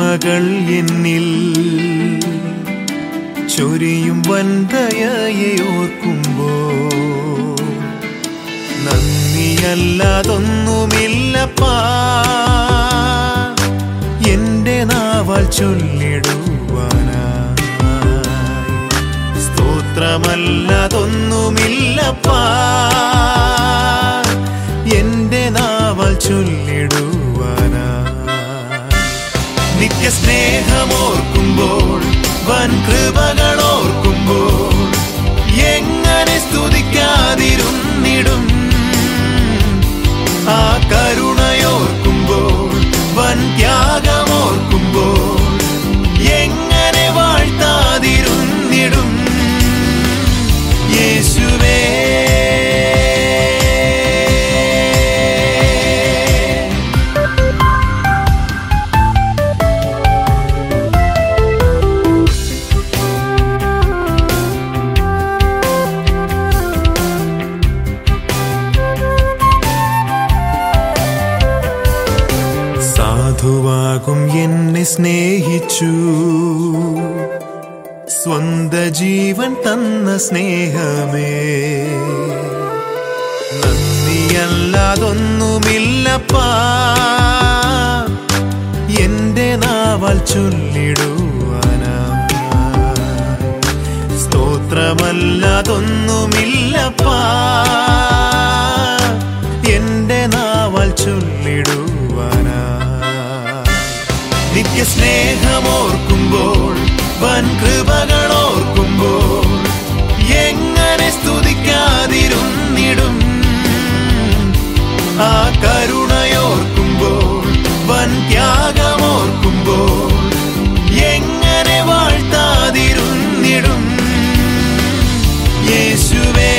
നന്മകൾ എന്നിൽ ചൊരിയും വൻതയയെ ഓർക്കുമ്പോ നന്ദിയല്ലാതൊന്നുമില്ലപ്പാ എന്റെ നാവാൽ ചൊല്ലിടുവാനായി സ്തോത്രമല്ലാതൊന്നുമില്ലപ്പാ എന്റെ നാവാൽ ചൊല്ലിടുവാനായി നിത്യസ്നേഹമോർക്കുമ്പോൾ വൻ കൃപകൾ ഓർക്കുമ്പോൾ എങ്ങനെ സ്തുതിക്കാതിരുന്നിടും ആ കരുണയോർക്കുമ്പോൾ വൻ ത്യാഗമോർക്കുമ്പോൾ എങ്ങനെ വാഴ്ത്താതിരുന്നിടും യേശുവേ സാധുവാകും എന്നെ സ്നേഹിച്ചു സ്വന്ത ജീവൻ തന്ന സ്നേഹമേ നന്ദിയല്ലാതൊന്നുമില്ലപ്പാ എന്റെ നാവാൽ ചൊല്ലിടുവാനാ സ്തോത്രമല്ലാതൊന്നുമില്ലപ്പാ എന്റെ നാവാൽ ചൊല്ലിടുവാനാ നിത്യസ്നേഹമോർക്കുമ്പോൾ വൻ കൃപകൾ ഓർക്കുമ്പോൾ എങ്ങനെ സ്തുതിക്കാതിരുന്നിടും ആ കരുണയോർക്കുമ്പോൾ വൻ ത്യാഗമോർക്കുമ്പോൾ എങ്ങനെ വാഴ്ത്താതിരുന്നിടും യേശുവേ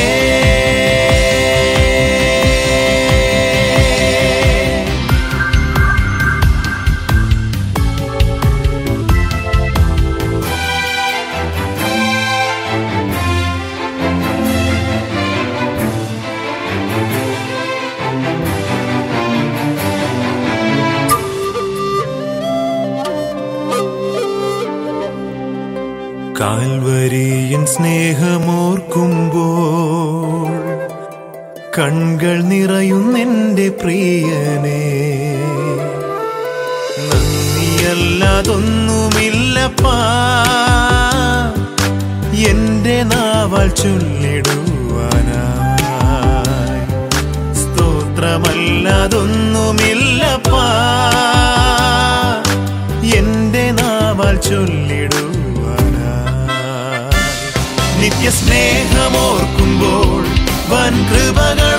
കാൽവരിയൻ സ്നേഹമോർക്കുമ്പോൾ കൺകൾ നിറയുന്നെന്റെ പ്രിയനെ നന്ദിയല്ലാതൊന്നുമില്ലപ്പാ എന്റെ നാവാൽ ചൊല്ലിടുവാനായി സ്തോത്രമല്ലാതൊന്നുമില്ലപ്പാ എന്റെ നാവാൽ ചൊല്ലിടുവാനായി നിത്യസ്നേഹമോർക്കുമ്പോൾ വൻ കൃപകൾ